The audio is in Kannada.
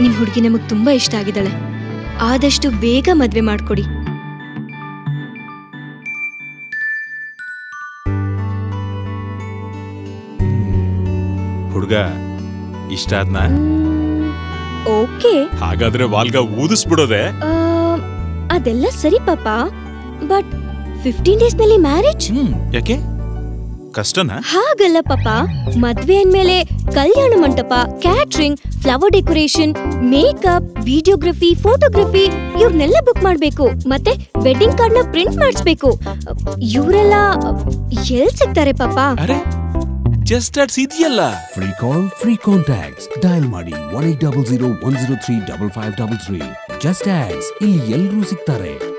ನಿಮ್ ಹುಡುಗಿ ನಮಗ್ ತುಂಬಾ ಇಷ್ಟ ಆಗಿದ್ದಾಳೆ ಆದಷ್ಟು ಬೇಗ ಮದ್ವೆ ಮಾಡ್ಕೊಡಿ ಹುಡುಗ ಇಷ್ಟ ಆದ್ನ ಓಕೆ ಹಾಗಾದ್ರೆ ವಾಲ್ಗ ಊದಿಸ್ಬಿಡೋದೆ ಅದೆಲ್ಲ ಸರಿ ಪಾಪ ಬಟ್ ಫಿಫ್ಟೀನ್ ಡೇಸ್ ನಲ್ಲಿ ಮ್ಯಾರೇಜ್ ಹ್ಮ್ ಯಾಕೆ ಕಷ್ಟನಾ ಹಾಗಲ್ಲ ಪಾಪ ಮದ್ವೆ ಅಂದ್ಮೇಲೆ ಕಲ್ಯಾಣ ಮಂಟಪ catering flower decoration makeup videography photography ಇವ್ರನ್ನೆಲ್ಲ ಬುಕ್ ಮಾಡ್ಬೇಕು ಮತ್ತೆ ವೆಡ್ಡಿಂಗ್ ಕಾರ್ಡ್ ನ ಪ್ರಿಂಟ್ ಮಾಡಿಸ್ಬೇಕು ಇವರೆಲ್ಲ ಎಲ್ ಸಿಗ್ತಾರೆ ಪಾಪ ಅರೆ ಜಸ್ಟ್ ಆಡ್ಸ್ ಇದೆಯಲ್ಲ free call free contacts dial ಮಾಡಿ one eight double zero one zero three double five double three just ads ಇಲ್ಲಿ ಎಲ್ಲರೂ ಸಿಗ್ತಾರೆ